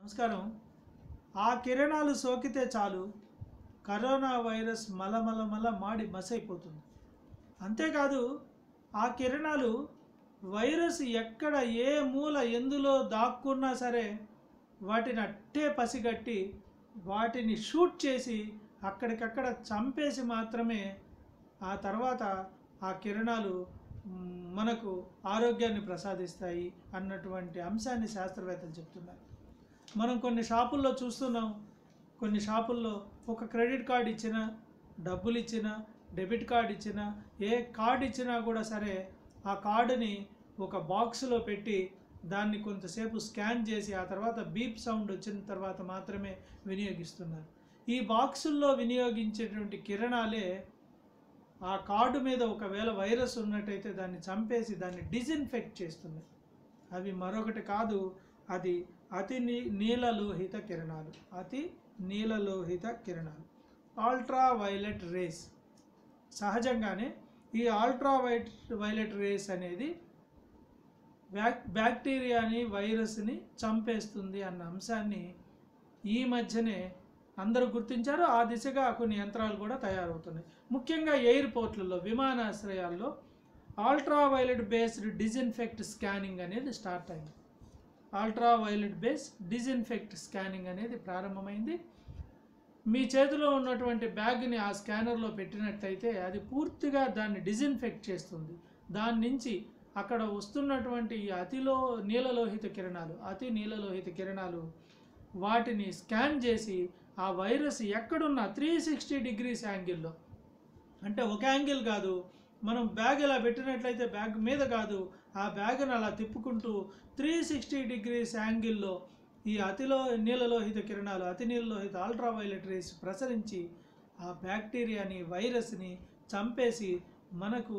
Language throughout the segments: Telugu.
నమస్కారం ఆ కిరణాలు సోకితే చాలు కరోనా వైరస్ మలమలమల మాడి మసైపోతుంది అంతేకాదు ఆ కిరణాలు వైరస్ ఎక్కడ ఏ మూల ఎందులో దాక్కున్నా సరే వాటిని అట్టే పసిగట్టి వాటిని షూట్ చేసి అక్కడికక్కడ చంపేసి మాత్రమే ఆ తర్వాత ఆ కిరణాలు మ్, మనకు ఆరోగ్యాన్ని ప్రసాదిస్తాయి అన్నటువంటి అంశాన్ని శాస్త్రవేత్తలు చెప్తున్నారు మనం కొన్ని షాపుల్లో చూస్తున్నాం కొన్ని షాపుల్లో ఒక క్రెడిట్ కార్డు ఇచ్చినా డబ్బులు ఇచ్చినా డెబిట్ కార్డు ఇచ్చినా ఏ కార్డు ఇచ్చినా కూడా సరే ఆ కార్డుని ఒక బాక్స్లో పెట్టి దాన్ని కొంతసేపు స్కాన్ చేసి ఆ తర్వాత బీప్ సౌండ్ వచ్చిన తర్వాత మాత్రమే వినియోగిస్తున్నారు ఈ బాక్సుల్లో వినియోగించేటువంటి కిరణాలే ఆ కార్డు మీద ఒకవేళ వైరస్ ఉన్నట్టయితే దాన్ని చంపేసి దాన్ని డిజిన్ఫెక్ట్ చేస్తుంది అవి మరొకటి కాదు అది అతి నీ నీలలోహిత కిరణాలు అతి నీలలోహిత కిరణాలు అల్ట్రా వైలెట్ రేస్ సహజంగానే ఈ అల్ట్రా వైట్ వైలెట్ రేస్ అనేది బ్యాక్ బ్యాక్టీరియాని వైరస్ని చంపేస్తుంది అన్న అంశాన్ని ఈ మధ్యనే అందరూ గుర్తించారు ఆ దిశగా కొన్ని యంత్రాలు కూడా తయారవుతున్నాయి ముఖ్యంగా ఎయిర్పోర్ట్లలో విమానాశ్రయాల్లో ultra violet based disinfect scanning అనేది స్టార్ట్ అయింది ultra violet base disinfect scanning అనేది ప్రారంభమైంది మీ చేతిలో ఉన్నటువంటి బ్యాగ్ని ఆ స్కానర్లో పెట్టినట్లయితే అది పూర్తిగా దాన్ని డిజిన్ఫెక్ట్ చేస్తుంది దాని నుంచి అక్కడ వస్తున్నటువంటి ఈ అతిలో నీలలోహిత కిరణాలు అతి నీలలోహిత కిరణాలు వాటిని స్కాన్ చేసి ఆ వైరస్ ఎక్కడున్నా త్రీ సిక్స్టీ డిగ్రీస్ యాంగిల్లో అంటే ఒక యాంగిల్ కాదు మనం బ్యాగ్ ఇలా పెట్టినట్లయితే బ్యాగ్ మీద కాదు ఆ బ్యాగ్ని అలా తిప్పుకుంటూ త్రీ సిక్స్టీ డిగ్రీస్ యాంగిల్లో ఈ అతిలో నీలలోహిత కిరణాలు అతి నీలలోహిత అల్ట్రా వైలెట్ రేస్ ప్రసరించి ఆ బ్యాక్టీరియాని వైరస్ని చంపేసి మనకు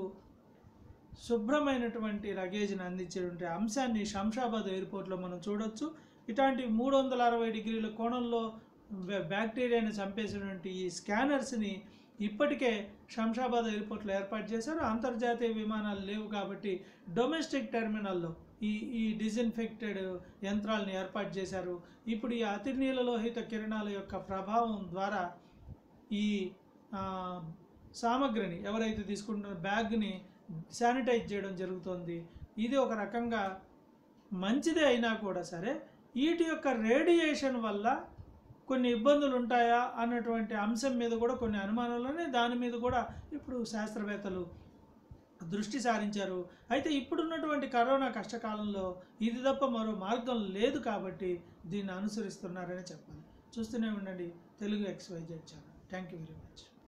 శుభ్రమైనటువంటి లగేజ్ని అందించేటువంటి అంశాన్ని శంషాబాద్ ఎయిర్పోర్ట్లో మనం చూడొచ్చు ఇట్లాంటి మూడు వందల అరవై డిగ్రీల కోణంలో బ్యా- బ్యాక్టీరియాని చంపేసినటువంటి ఈ స్కానర్స్ని ఇప్పటికే శంషాబాద్ ఎయిర్పోర్ట్లో ఏర్పాటు చేశారు అంతర్జాతీయ విమానాలు లేవు కాబట్టి డొమెస్టిక్ టెర్మినల్లో ఈ ఈ డిజిన్ఫెక్టెడ్ యంత్రాలను ఏర్పాటు చేశారు ఇప్పుడు ఈ అతి నీలలోహిత కిరణాల యొక్క ప్రభావం ద్వారా ఈ ఆ, సామగ్రిని ఎవరైతే తీసుకుంటున్న బ్యాగ్ని శానిటైజ్ చేయడం జరుగుతుంది ఇది ఒక రకంగా మంచిదే అయినా కూడా సరే వీటి యొక్క రేడియేషన్ వల్ల కొన్ని ఇబ్బందులు ఉంటాయా అన్నటువంటి అంశం మీద కూడా కొన్ని అనుమానాలు ఉన్నాయి దాని మీద కూడా ఇప్పుడు శాస్త్రవేత్తలు దృష్టి సారించారు అయితే ఇప్పుడున్నటువంటి కరోనా కష్టకాలంలో ఇది తప్ప మరో మార్గం లేదు కాబట్టి దీన్ని అనుసరిస్తున్నారని చెప్పాలి చూస్తూనే ఉండండి Telugu XYZ channel thank you very much